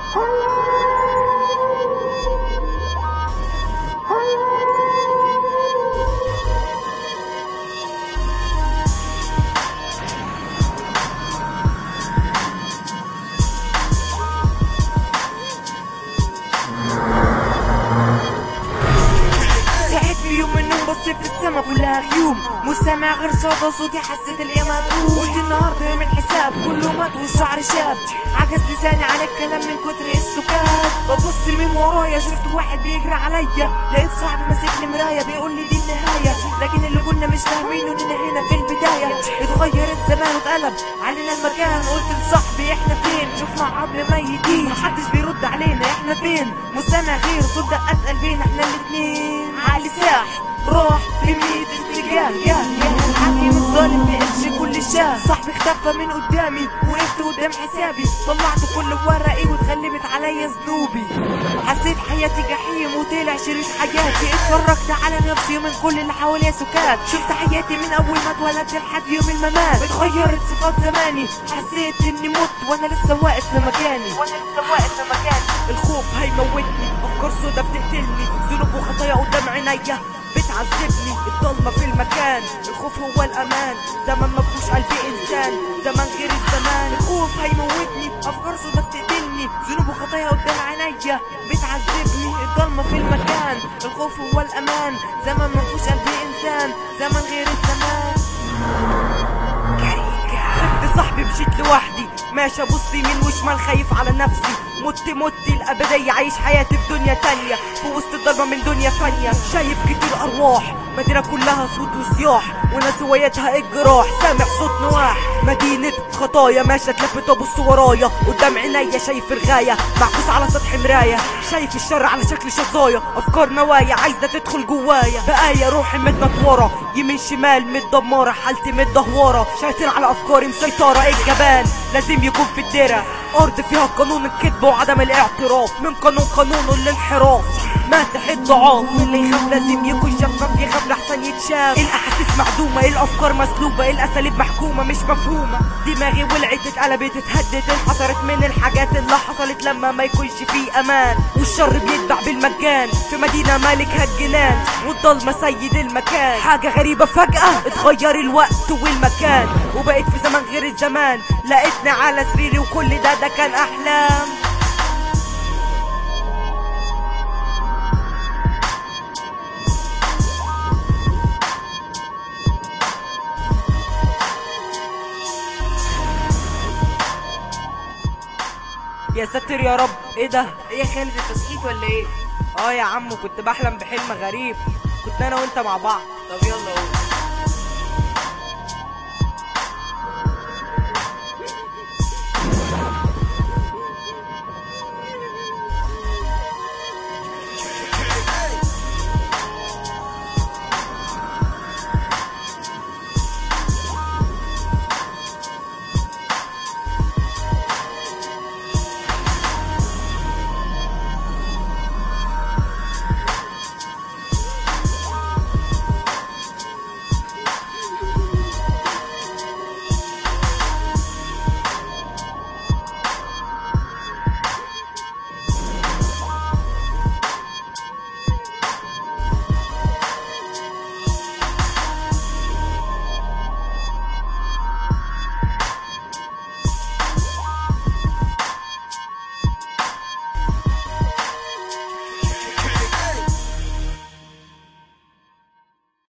صحيت في يوم من النوم بصيت في السما كلها غيوم مش سامع غير صوت صوتي حسيت الايام هتقوم قلت النهارده يوم الحساب كله مات والشعر شاب عجز لساني على الكلام من كتر السكات ببص من ورايا شفت واحد بيجري عليا لقيت صاحبي ماسك لي مرايه بيقول لي دي النهايه لكن اللي كنا مش فاهمينه اننا هنا في البدايه اتغير الزمان واتقلب علينا المكان قلت لصاحبي احنا فين شفنا عبر ميتين محدش بيرد علينا احنا فين مش سامع غير صوت دقات قلبينا احنا الاتنين عقلي ساح راح بميت اتجاه يا يا الحاكم الظالم بيقش كل شاه صاحبي اختفى من قدامي وقفت قدام حسابي طلعت كل ورقي واتغلبت عليا ذنوبي حسيت حياتي جحيم وطلع شريط حياتي اتفرجت على نفسي من كل اللي حواليا سكات شفت حياتي من اول ما اتولدت لحد يوم الممات اتغيرت صفات زماني حسيت اني مت وانا لسه واقف في مكاني وانا لسه واقف في مكاني الخوف هيموتني افكار سودا بتقتلني ذنوب وخطايا قدام عينيا بتعذبني الضلمة في المكان الخوف هو الأمان زمان ما فيهوش قلبي إنسان زمان غير الزمان الخوف هيموتني أفكار سودا بتقتلني ذنوب وخطايا قدام عينيا بتعذبني الضلمة في المكان الخوف هو الأمان زمان ما فيهوش قلبي إنسان زمان غير الزمان سبت صاحبي مشيت لوحدي ماشي ابص يمين وشمال خايف على نفسي مت مت الابدية عايش حياتي في دنيا تانية في وسط الضلمة من دنيا فانية شايف كتير ارواح مدينة كلها صوت وصياح وناس هوايتها الجراح سامع صوت نواح مدينة خطايا ماشية اتلفت ابص ورايا قدام عينيا شايف الغاية معكوس على سطح مراية شايف الشر على شكل شظايا افكار نوايا عايزة تدخل جوايا بقايا روحي متنطورة يمين شمال متدمرة حالتي متدهورة شايطين على افكاري مسيطرة الجبان لازم يكون في الدرع ارض فيها قانون الكذب وعدم الاعتراف من قانون قانون الانحراف ماسح الضعاف اللي يخاف لازم يكون شفاف يخاف لحسن يتشاف الاحاسيس معدومه الافكار مسلوبه الاساليب محكومه مش مفهومه دماغي ولعت اتقلبت اتهدت انحصرت من الحاجات اللي حصلت لما ما يكونش في امان والشر بيتباع بالمجان في مدينه مالكها الجنان والضلمه سيد المكان حاجه غريبه فجاه اتغير الوقت والمكان وبقيت في زمان غير الزمان لقيتني على سريري وكل ده ده كان احلام يا ساتر يا رب ايه ده ايه يا خالد انت صحيت ولا ايه اه يا عم كنت بحلم بحلم غريب كنت انا وانت مع بعض طب يلا قول